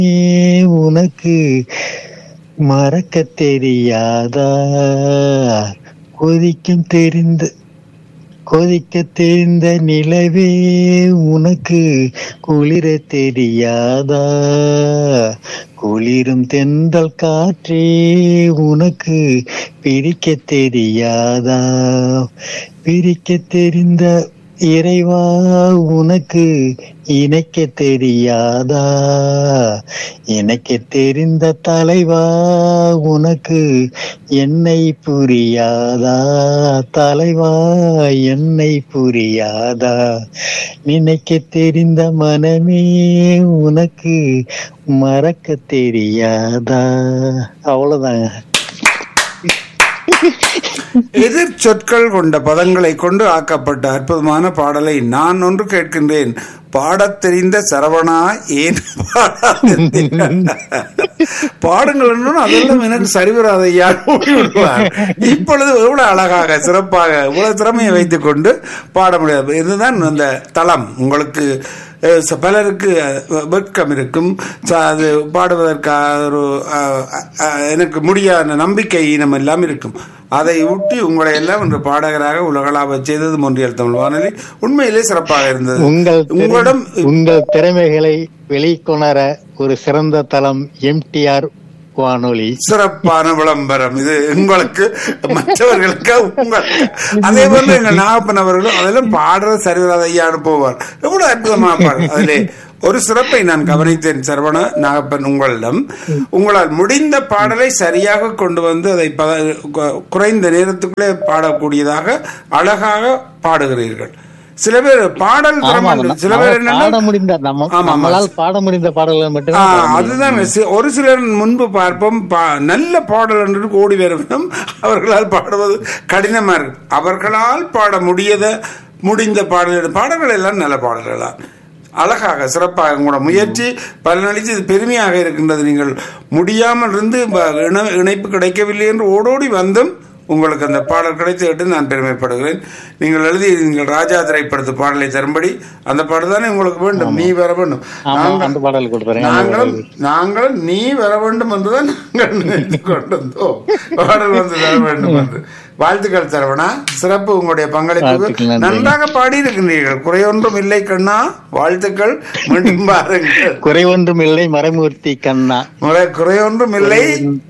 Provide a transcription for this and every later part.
உனக்கு மறக்க தெரியாதா கொதிக்கும் தெரிந்த கொதிக்க தெரிந்த நிலவே உனக்கு குளிர தெரியாதா குளிரும் தென்றல் காற்றே உனக்கு பிரிக்க தெரியாதா பிரிக்க தெரிந்த இறைவா உனக்கு இணைக்க தெரியாதா இணைக்க தெரிந்த தலைவா உனக்கு என்னை புரியாதா தலைவா என்னை புரியாதா நினைக்க தெரிந்த மனமே உனக்கு மறக்க தெரியாதா அவ்வளவுதாங்க எதிர் சொற்கள் கொண்ட பதங்களை கொண்டு ஆக்கப்பட்ட அற்புதமான பாடலை நான் ஒன்று கேட்கின்றேன் பாடத் தெரிந்த சரவணா ஏன் பாடாதிருந்தீர்கள்? பாடுங்கள் என்றும் அதெல்லாம் எனக்கு சரிவராத ஐயா ஓடி விடுவார் இப்பொழுது எவ்வளவு அழகாக சிறப்பாக இவ்வளவு திறமையை வைத்துக் கொண்டு பாட முடியாது இதுதான் அந்த தளம் உங்களுக்கு அஹ், ச- பலருக்கு அஹ், வெட்கம் இருக்கும் ச- அது பாடுவதற்காக ஒரு அஹ், அஹ், எனக்கு முடியாத நம்பிக்கை நம்ம எல்லாம் இருக்கும் அதை ஒட்டி உங்களை எல்லாம் இன்று பாடகராக உலகளாவ செய்தது மொன்றியல் தமிழ் வானொலி உண்மையிலே சிறப்பாக இருந்தது உங்கள் திறமை- உங்களிடம் உங்கள் திறமைகளை வெளிக்கொணர ஒரு சிறந்த தளம் எம்டிஆர் வானொலி சிறப்பான விளம்பரம் இது உங்களுக்கு மற்றவர்களுக்கு உங்களுக்கு அதே போல எங்க நாகப்பன் அவர்களும் அதெல்லாம் பாடுற சரிவராத ஐயான்னு போவார் எவ்வளவு அற்புதமா பாடு அதிலே ஒரு சிறப்பை நான் கவனித்தேன் சரவண நாகப்பன் உங்களிடம் உங்களால் முடிந்த பாடலை சரியாக கொண்டு வந்து அதை பத- கு- குறைந்த நேரத்துக்குள்ளே பாடக்கூடியதாக அழகாக பாடுகிறீர்கள் சில பேர் பாடல் திறமை ஆமாங்க. உண்டு. சில பேர் பாட என்னன்னா முடிந்த நம்ம ஆமா, ஆமா. நம்மளால் பாட முடிந்த பாடல்கள் மட்டுமே ஆ, பாட முடியும். அதுதான் சி- ஒரு சிலர் முன்பு பார்ப்போம் பா- நல்ல பாடல் என்று ஓடி வரணும் அவர்களால் பாடுவது கடினமா இருக்கு அவர்களால் பாட முடியத முடிந்த பாடல்கள் பாடல்கள் எல்லாம் நல்ல பாடல்களா அழகாக சிறப்பாக உங்களோட முயற்சி பலனளித்து இது பெருமையாக இருக்கின்றது நீங்கள் முடியாமல் இருந்து ப- இணை- இணைப்பு கிடைக்கவில்லை என்று ஓடோடி வந்தும் உங்களுக்கு அந்த பாடல் கிடைத்து விட்டு நான் பெருமைப்படுகிறேன் நீங்கள் எழுதி நீங்கள் ராஜா திரைப்படத்து பாடலை தரும்படி அந்த பாடல் தானே உங்களுக்கு வேண்டும் நீ வர வேண்டும் ஆமா நாங்கள் அந்த பாடல் கொடுத்துறேன் நாங்களும் நாங்களும் நீ வர வேண்டும் என்றுதான் நாங்கள் நினைத்துக் கொண்டிருந்தோம் பாடல் வந்து தர வேண்டும் என்று வாழ்த்துக்கள் சரவணா சிறப்பு உங்களுடைய பங்களிப்புக்கு வாழ்த்துக்கள், நன்றி. நன்றாக பாடி இருக்கின்றீர்கள் குறையொன்றும் இல்லை கண்ணா வாழ்த்துக்கள் மீண்டும் பாருங்கள் குறை ஒன்றும் இல்லை மறைமூர்த்தி கண்ணா முறை குறையொன்றும் இல்லை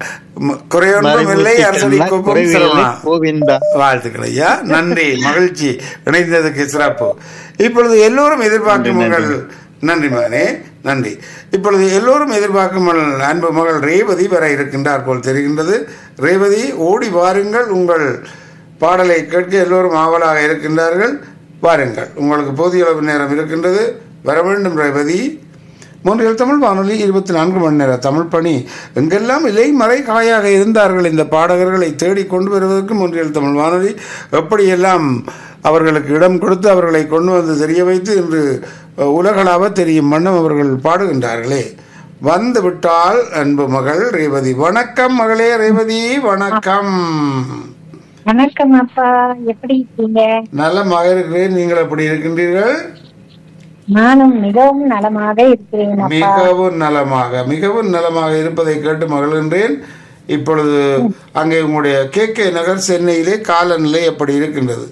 ம- குறையொன்றும் இல்லை மறைமூர்த்தி அரசடி கண்ணா கோப்பம் குறைவில்லை சரவணா கோவிந்தா வாழ்த்துக்கள் ஐயா நன்றி மகிழ்ச்சி இணைந்ததுக்கு சிறப்பு இப்பொழுது எல்லோரும் எதிர்பார்க்கும் நன்றி, மகள் நன்றி மகனே நன்றி இப்பொழுது எல்லோரும் எதிர்பார்க்கும் மகள் அன்பு மகள் ரேவதி வர இருக்கின்றார் போல் தெரிகின்றது ரேவதி ஓடி வாருங்கள் உங்கள் பாடலை கேட்க எல்லோரும் ஆவலாக இருக்கின்றார்கள் வாருங்கள் உங்களுக்கு போதிய அளவு நேரம் இருக்கின்றது வர வேண்டும் ரேவதி மூன்றில் தமிழ் வானொலி இருபத்தி நான்கு மணி நேர தமிழ் பணி எங்கெல்லாம் இலை மறை காயாக இருந்தார்கள் இந்த பாடகர்களை தேடி கொண்டு வருவதற்கு மூன்றில் தமிழ் வானொலி எப்படியெல்லாம் அவர்களுக்கு இடம் கொடுத்து அவர்களை கொண்டு வந்து தெரிய வைத்து இன்று அஹ், உலகளாவ தெரியும் வண்ணம் அவர்கள் பாடுகின்றார்களே வந்து விட்டால் அன்பு மகள் ரேவதி வணக்கம் மகளே ரேவதி வணக்கம் வணக்கம் அப்பா எப்படி இருக்கீங்க நலமாக இருக்கிறேன் நீங்கள் எப்படி இருக்கின்றீர்கள் நானும் மிகவும் நலமாக இருக்கிறேன் அப்பா மிகவும் நலமாக மிகவும் நலமாக இருப்பதை கேட்டு மகிழ்கின்றேன் இப்பொழுது அங்கே உங்களுடைய கே கே நகர் சென்னையிலே காலநிலை எப்படி இருக்கின்றது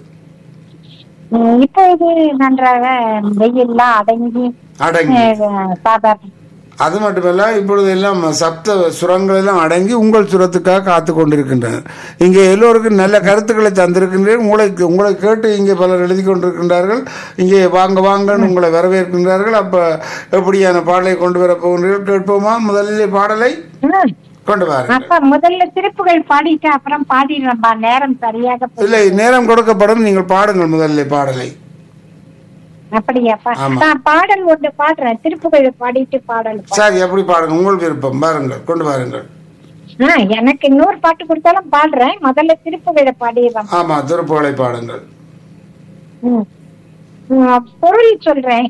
உம், இப்பொழுது நன்றாக வெயில்லாம் அடங்கி அடங்கி அஹ், சாதாரண அது மட்டுமல்ல இப்பொழுது எல்லாம் சப்த சுரங்கள் எல்லாம் அடங்கி உங்கள் சுரத்துக்காக காத்து கொண்டிருக்கின்றனர் இங்கே எல்லோருக்கும் நல்ல கருத்துக்களை தந்திருக்கின்றேன் உங்களை உங்களை கேட்டு இங்கே பலர் எழுதி கொண்டிருக்கின்றார்கள் இங்கே வாங்க வாங்கன்னு உங்களை வரவேற்கின்றார்கள் அப்ப எப்படியான பாடலை கொண்டு வர போகின்றீர்கள் கேட்போமா முதலிலே பாடலை உம், கொண்டு வாருங்கள் அப்பா முதல்ல திருப்புகள் பாடிட்டு அப்புறம் பாடிடுறேன்பா நேரம் சரியாக போகுது. இல்லை நேரம் கொடுக்கப்படும் நீங்கள் பாடுங்கள் முதல்ல பாடலை அப்படியாப்பா ஆமா. நான் பாடல் ஒன்று பாடுறேன் திருப்புகள் பாடிட்டு பாடல் பா- சரி எப்படி பாடுங்க உங்கள் விருப்பம் பாருங்கள் கொண்டு வாருங்கள் ஆ, எனக்கு இன்னொரு பாட்டு கொடுத்தாலும் பாடுறேன் முதல்ல திருப்புகளை பாடிடுறேன் ஆமா திருப்புகளை பாடுங்கள் உம். உம், பொருள் சொல்றேன்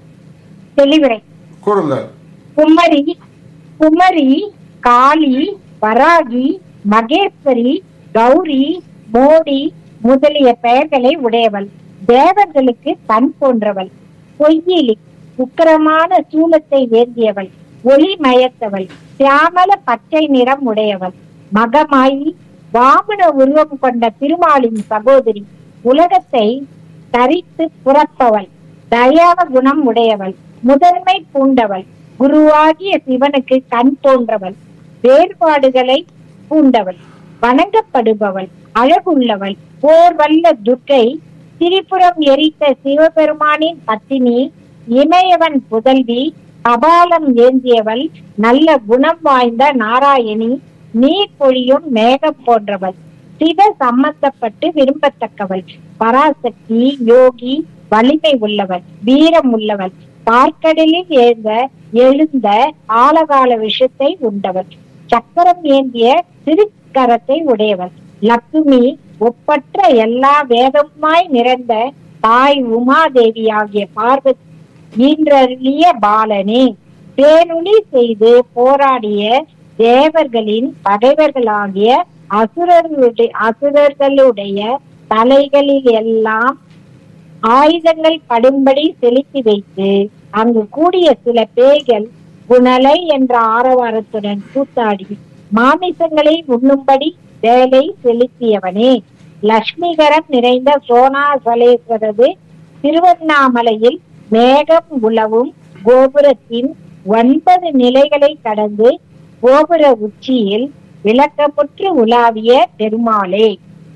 தெளிவுரை கூறுங்கள் குமரி குமரி காளி வராகி மகேஸ்வரி கௌரி மோடி முதலிய பெயர்களை உடையவள் தேவர்களுக்கு கண் போன்றவள் பொய்யிலி உக்கிரமான சூலத்தை ஏந்தியவள் ஒளி மயத்தவள் சியாமல பச்சை நிறம் உடையவள் மகமாயி வாமன உருவம் கொண்ட திருமாலின் சகோதரி உலகத்தை தரித்து புறப்பவள் தயாவ குணம் உடையவள் முதன்மை பூண்டவள் குருவாகிய சிவனுக்கு கண் தோன்றவள் வேறுபாடுகளை பூண்டவள் வணங்கப்படுபவள் அழகுள்ளவள் போர் வல்ல துர்க்கை திரிபுரம் எரித்த சிவபெருமானின் பத்தினி இமயவன் புதல்வி கபாலம் ஏந்தியவள் நல்ல குணம் வாய்ந்த நாராயணி நீர் பொழியும் மேகம் போன்றவள் சிவ சம்பந்தப்பட்டு விரும்பத்தக்கவள் பராசக்தி யோகி வலிமை உள்ளவள் வீரம் உள்ளவள் பார்க்கடலில் எழுந்த எழுந்த ஆழகால விஷத்தை உண்டவள் சக்கரம் ஏந்திய திருக்கரத்தை உடையவள் லக்ஷ்மி ஒப்பற்ற எல்லா வேதமாய் நிறைந்த தாய் உமாதேவி ஆகிய பார்வதி ஈன்றருளிய பாலனே தேனுளி செய்து போராடிய தேவர்களின் பகைவர்களாகிய அசுரர்களுடைய அசுரர்களுடைய தலைகளில் எல்லாம் ஆயுதங்கள் படும்படி செலுத்தி வைத்து அங்கு கூடிய சில பேய்கள் குணலை என்ற ஆரவாரத்துடன் கூத்தாடி மாமிசங்களை உண்ணும்படி வேலை செலுத்தியவனே லட்சுமிகரம் நிறைந்த சோனாசலேஸ்வரது திருவண்ணாமலையில் மேகம் உலவும் கோபுரத்தின் ஒன்பது நிலைகளை கடந்து கோபுர உச்சியில் விளக்கமுற்று உலாவிய பெருமாளே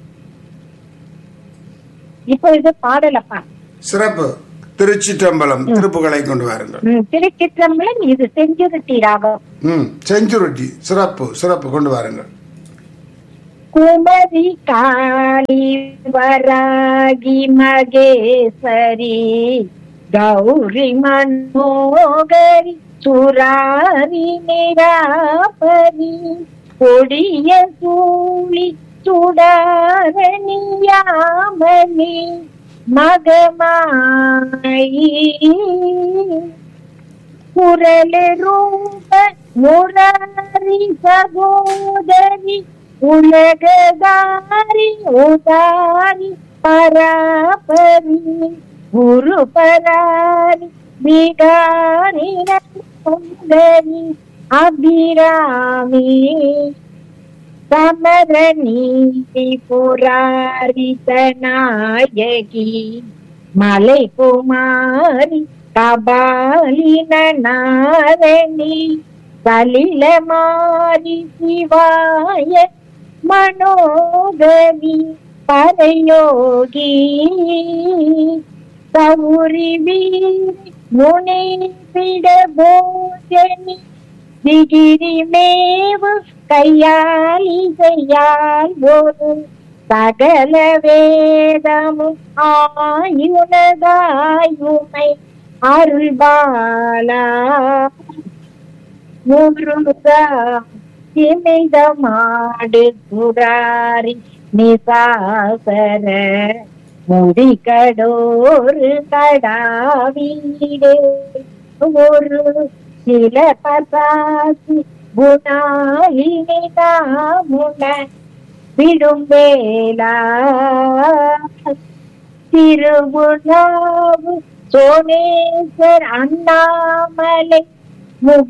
இப்பொழுது பாடலப்பா சிறப்பு திருச்சிற்றம்பலம் திருப்புகளை கொண்டு வாருங்கள் ம், திருச்சிற்றம்பலம் இது செஞ்சுருட்டி ராகம் ம் செஞ்சுருட்டி சிறப்பு சிறப்பு கொண்டு வாருங்கள் குமரி காளி வராகி மகேஸ்வரி கௌரி மனோகரி சுராரி நிராபரி கொடிய சூழி சுடாரணியாமணி மகமாயி குரலரூப முராரி சகோதரி உலகதாரி உதாரி பராபரி குரு பராரி விகாரி சுந்தரி அபிராமி சமரணீதி புராரித நாயகி மலை குமாரி கபாலின நாரணி சலில மாரி சிவாய மனோகரி பரயோகி சௌரி வீரி முனி பிட போஜனி திகிரி மேவு கையால் இசையால் ஒரு சகல வேதமும் ஆயுனதாயுமை அருள்பாலா முருகா இமிதமாடு சுராரி நிசாசர முடிகடோரு கடாவீடு ஒரு சில பசாசி குணாயினிதாமுன விடும்பேலா திருவுணாவு சோனேஸ்வர் அண்ணாமலை முகி